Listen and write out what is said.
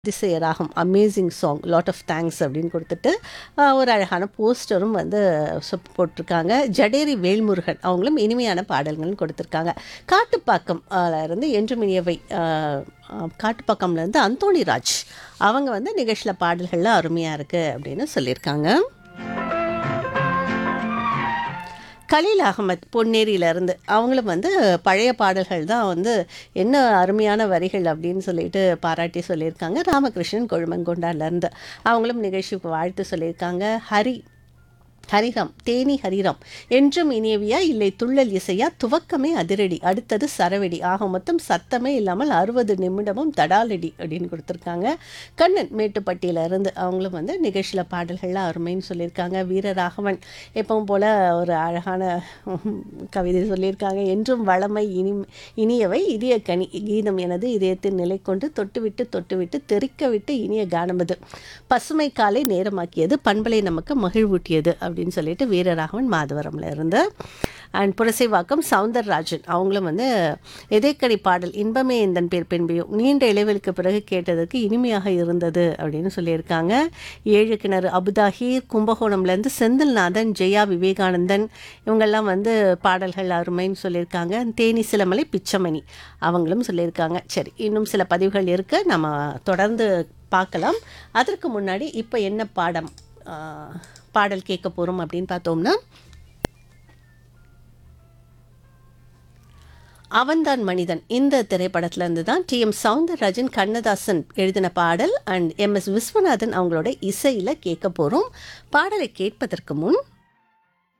அதிசய ராகம் amazing song lot of thanks அப்படின்னு கொடுத்துட்டு ஆஹ், ஒரு அழகான போஸ்டரும் வந்து சொப் போட்டிருக்காங்க ஜடேரி வேல்முருகன் அவங்களும் இனிமையான பாடல்களும் கொடுத்துருக்காங்க காட்டுப்பாக்கம் ஆல இருந்து என்றும் இனியவை ஆஹ், ஆஹ், காட்டுப்பாக்கம்லேருந்து அந்தோணி ராஜ் அவங்க வந்து நிகழ்ச்சியில் பாடல்கள்லாம் அருமையாக இருக்குது அப்படின்னு சொல்லியிருக்காங்க கலீல் அகமத் பொன்னேரியிலேருந்து அவங்களும் வந்து பழைய பாடல்கள் தான் வந்து என்ன அருமையான வரிகள் அப்படின்னு சொல்லிட்டு பாராட்டி சொல்லியிருக்காங்க ராமகிருஷ்ணன் கொழுமங்கொண்டாலேருந்து அவங்களும் நிகழ்ச்சிக்கு வாழ்த்து சொல்லியிருக்காங்க ஹரி ஹரிராம் தேனி ஹரிராம் என்றும் இனியவியா இல்லை துள்ளல் இசையா துவக்கமே அதிரடி அடுத்தது சரவெடி ஆக மொத்தம் சத்தமே இல்லாமல் அறுபது நிமிடமும் தடாலடி அப்படின்னு கொடுத்துருக்காங்க கண்ணன் மேட்டுப்பட்டியில இருந்து அவங்களும் வந்து நிகழ்ச்சியில் பாடல்கள்லாம் அருமைன்னு சொல்லியிருக்காங்க வீரராகவன் எப்பவும் போல் ஒரு அழகான உம், கவிதை சொல்லியிருக்காங்க என்றும் வளமை இனி இனியவை இதய கனி கீதம் எனது இதயத்தில் நிலை கொண்டு தொட்டுவிட்டு தொட்டுவிட்டு தெறிக்க விட்டு இனிய கானமது பசுமை காலை நேரமாக்கியது பண்பலை நமக்கு மகிழ்வூட்டியது அப்படின்னு சொல்லிட்டு வீரராகவன் மாதவரம்ல இருந்து அண்ட் புரசைவாக்கம் சவுந்தரராஜன் அவங்களும் வந்து எதேக்கடி பாடல் இன்பமே எந்தன் பேர் பெண்பையும் நீண்ட இடைவெளிக்கு பிறகு கேட்டதற்கு இனிமையாக இருந்தது அப்படின்னு சொல்லியிருக்காங்க ஏழு கிணறு அபுதாஹீர் கும்பகோணம்லேருந்து செந்தில்நாதன் ஜெயா விவேகானந்தன் இவங்கெல்லாம் வந்து பாடல்கள் அருமைன்னு சொல்லியிருக்காங்க தேனி சிலமலை பிச்சமணி அவங்களும் சொல்லியிருக்காங்க சரி இன்னும் சில பதிவுகள் இருக்கு நம்ம தொடர்ந்து பார்க்கலாம் அதற்கு முன்னாடி இப்போ என்ன பாடம் ஆ, பாடல் கேட்க போகிறோம் அப்படின்னு பார்த்தோம்னா அவன்தான் மனிதன் இந்த திரைப்படத்துல இருந்து தான் டி எம் சவுந்தரராஜன் கண்ணதாசன் எழுதின பாடல் அண்ட் எம் எஸ் விஸ்வநாதன் அவங்களோட இசையில் கேட்க போகிறோம் பாடலை கேட்பதற்கு முன்